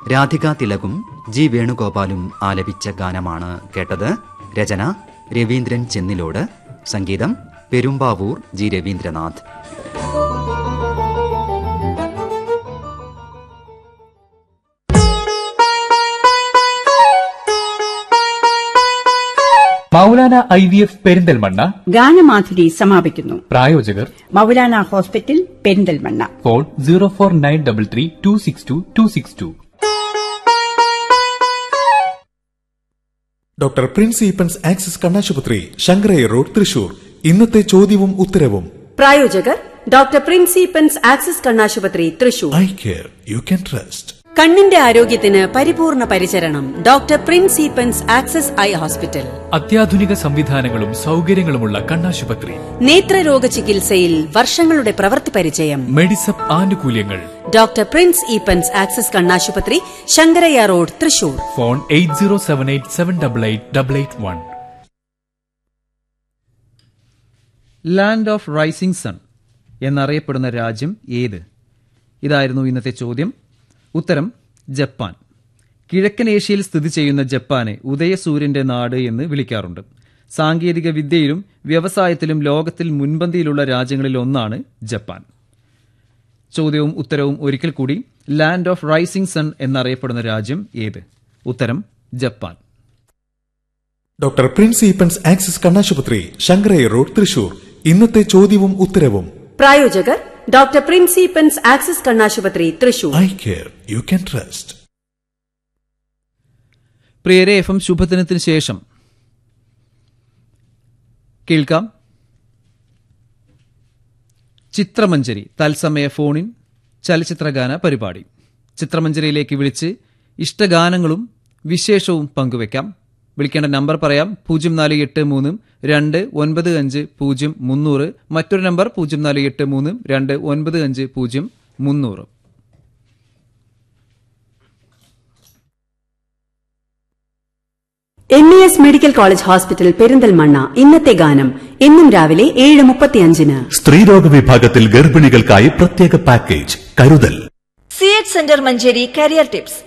Radhika തിലകും G വേണുഗോപാലും ആലപിച്ച ഗാനമാണ് കേട്ടത് രചന രവീന്ദ്രൻ ചെന്നിലോട് സംഗീതം Perumbavoor G Raveendranath Moulana I V F Perinthalmanna ഗാനമാധുരി സമാപിക്കുന്നു പ്രായോജകർ Moulana hospital Perinthalmanna phone zero four nine double three two six two two six two doctor Prince Eapen's Axis കണ്ണാശുപത്രി ശങ്കരയ്യ റോഡ് തൃശൂർ ഇന്നത്തെ ചോദ്യവും ഉത്തരവും പ്രായോജകർ ഡോക്ടർ പ്രിൻസിപ്പൻസ് ആക്സിസ് കണ്ണാശുപത്രി Thrissur eye care you can trust കണ്ണിന്റെ ആരോഗ്യത്തിന് പരിപൂർണ പരിചരണം ഡോക്ടർ പ്രിൻസിപ്പൻസ് ആക്സിസ് ഐ ഹോസ്പിറ്റൽ അത്യാധുനിക സംവിധാനങ്ങളും സൗകര്യങ്ങളുമുള്ള കണ്ണാശുപത്രി നേത്രരോഗ ചികിത്സയിൽ വർഷങ്ങളുടെ പ്രവൃത്തി പരിചയം മെഡിസപ്പ് ആനുകൂല്യങ്ങൾ ഡോക്ടർ പ്രിൻസ് ഈപ്പൻസ് ആക്സിസ് കണ്ണാശുപത്രി Sankarayya road Thrissur phone eight zero seven eight seven double eight double eight one land of rising sun എന്നറിയപ്പെടുന്ന രാജ്യം ഏത് ഇതായിരുന്നു ഇന്നത്തെ ചോദ്യം ഉത്തരം ജപ്പാൻ കിഴക്കൻ ഏഷ്യയിൽ സ്ഥിതി ചെയ്യുന്ന ജപ്പാനെ ഉദയസൂര്യന്റെ നാട് എന്ന് വിളിക്കാറുണ്ട് സാങ്കേതിക വിദ്യയിലും വ്യവസായത്തിലും ലോകത്തിൽ മുൻപന്തിയിലുള്ള രാജ്യങ്ങളിൽ ഒന്നാണ് ജപ്പാൻ ചോദ്യവും ഉത്തരവും ഒരിക്കൽ കൂടി ലാൻഡ് ഓഫ് റൈസിംഗ് സൺ എന്നറിയപ്പെടുന്ന രാജ്യം ഏത് ഉത്തരം Japan doctor Prince Eapen's Axis കണ്ണാശുപത്രി ശങ്കരയ്യ റോഡ് തൃശൂർ ഇന്നത്തെ ചോദ്യവും ഉത്തരവും പ്രായോജകർ ഡോക്ടർ പ്രിൻസിപ്പൻസ് ആക്സിസ് കണ്ണാശുപത്രി Thrissur eye care you can trust പ്രിയരെ എഫ് എം ശുഭദിനത്തിന് ശേഷം കേൾക്കാം ചിത്രമഞ്ജരി തത്സമയ ഫോണിൻ ചലച്ചിത്രഗാന പരിപാടി ചിത്രമഞ്ജരിയിലേക്ക് വിളിച്ച് ഇഷ്ടഗാനങ്ങളും വിശേഷവും പങ്കുവെക്കാം വിളിക്കേണ്ട നമ്പർ പറയാം പൂജ്യം നാല് എട്ട് മൂന്ന് രണ്ട് ഒൻപത് അഞ്ച് പൂജ്യം മുന്നൂറ് മറ്റൊരു നമ്പർ പൂജ്യം നാല് എട്ട് മൂന്ന് രണ്ട് ഒൻപത് അഞ്ച് പൂജ്യം മുന്നൂറ് M E S medical college hospital Perinthalmanna ഇന്നത്തെ ഗാനം എന്നും രാവിലെ ഏഴ് മുപ്പത്തിയഞ്ചിന് സ്ത്രീരോഗ വിഭാഗത്തിൽ ഗർഭിണികൾക്കായി പ്രത്യേക പാക്കേജ് കരുതൽ C H centre Manjeri career tips